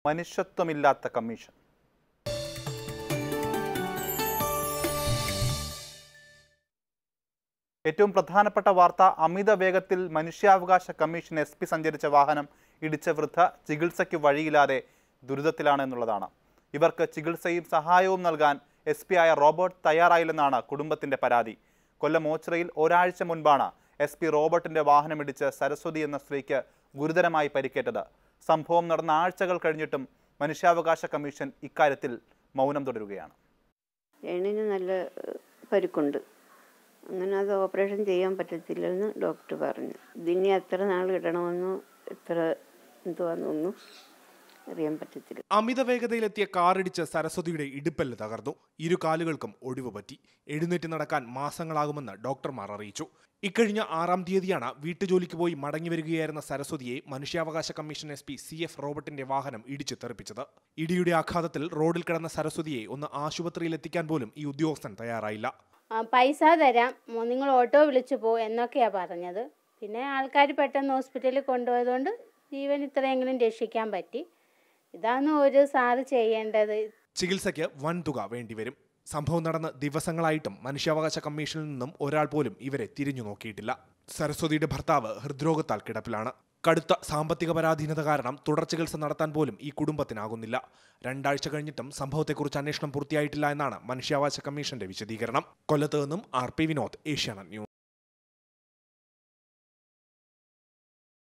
മനുഷ്യത്വമില്ലാത്ത commission ഏറ്റവും പ്രധാനപ്പെട്ട വാർത്ത അമിത വേഗത്തിൽ മനുഷ്യാവകാശ കമ്മീഷൻ എസ് പി സഞ്ചരിച്ച വാഹനം ഇടിച്ച വൃദ്ധ ചികിത്സയ്ക്ക് വഴിയില്ലാതെ ദുരിതത്തിലാണ് എന്നുള്ളതാണ് ഇവർക്ക് ചികിത്സയും സഹായവും നൽകാൻ എസ് പി ആയ റോബർട്ട് തയ്യാറായില്ലെന്നാണ് കുടുംബത്തിന്റെ പരാതി കൊല്ലം ഓച്ചിറയിൽ ഒരാഴ്ച മുൻപാണ് എസ് പി റോബർട്ടിന്റെ വാഹനമിടിച്ച് സരസ്വതി എന്ന സ്ത്രീക്ക് ഗുരുതരമായി പരിക്കേറ്റത് സംഭവം നടന്ന ആഴ്ചകൾ കഴിഞ്ഞിട്ടും മനുഷ്യാവകാശ കമ്മീഷൻ ഇക്കാര്യത്തിൽ മൗനം തുടരുകയാണ് രേണിന് നല്ല ഏഹ്, പരിക്കുണ്ട് അങ്ങനെ അത് ഓപ്പറേഷൻ ചെയ്യാൻ പറ്റത്തില്ലെന്ന് ഡോക്ടർ പറഞ്ഞു ഇതിനി എത്ര നാൾ ഇടണമെന്നോ എത്ര എന്തുവാന്നൊന്നും അറിയാൻ പറ്റത്തില്ല അമിത വേഗതയിലെത്തിയ കാറിടിച്ച് സരസ്വതിയുടെ ഇടുപ്പല്ല് തകർന്നു ഇരു കാലുകൾക്കും ഒടിവ് പറ്റി എഴുന്നേറ്റ് നടക്കാൻ മാസങ്ങളാകുമെന്ന് ഡോക്ടർമാർ അറിയിച്ചു ഇക്കഴിഞ്ഞ ആറാം തീയതിയാണ് വീട്ടുജോലിക്ക് പോയി മടങ്ങി വരികയായിരുന്ന സരസ്വതിയെ മനുഷ്യാവകാശ commission S P C F റോബർട്ടിന്റെ വാഹനം ഇടിച്ചു തെറിപ്പിച്ചത് ഇടിയുടെ ആഘാതത്തിൽ റോഡിൽ കിടന്ന സരസ്വതിയെ ഒന്ന് ആശുപത്രിയിൽ എത്തിക്കാൻ പോലും ഈ ഉദ്യോഗസ്ഥൻ തയ്യാറായില്ല ആ, പൈസ തരാം മോ- നിങ്ങൾ ഓട്ടോ വിളിച്ചു പോ എന്നൊക്കെയാണ് പറഞ്ഞത് പിന്നെ ആൾക്കാർ പെട്ടെന്ന് ഹോസ്പിറ്റലിൽ കൊണ്ടുപോയതുകൊണ്ട് ജീവൻ ഇത്രയെങ്കിലും രക്ഷിക്കാൻ പറ്റി ഇതാണ് ഒരു സാറ് ചെയ്യേണ്ടത് ചികിത്സയ്ക്ക് വൻ തുക വേണ്ടിവരും സംഭവം നടന്ന് ദിവസങ്ങളായിട്ടും മനുഷ്യാവകാശ കമ്മീഷനിൽ നിന്നും ഒരാൾ പോലും ഇവരെ തിരിഞ്ഞു നോക്കിയിട്ടില്ല സരസ്വതിയുടെ ഭർത്താവ് ഹൃദ്രോഗത്താൽ കിടപ്പിലാണ് കടുത്ത സാമ്പത്തിക പരാധീനത കാരണം തുടർ ചികിത്സ നടത്താൻ പോലും ഈ കുടുംബത്തിനാകുന്നില്ല രണ്ടാഴ്ച കഴിഞ്ഞിട്ടും സംഭവത്തെക്കുറിച്ച് അന്വേഷണം പൂർത്തിയായിട്ടില്ല എന്നാണ് മനുഷ്യാവകാശ കമ്മീഷന്റെ വിശദീകരണം കൊല്ലത്ത് നിന്നും R P Vinod Asianet news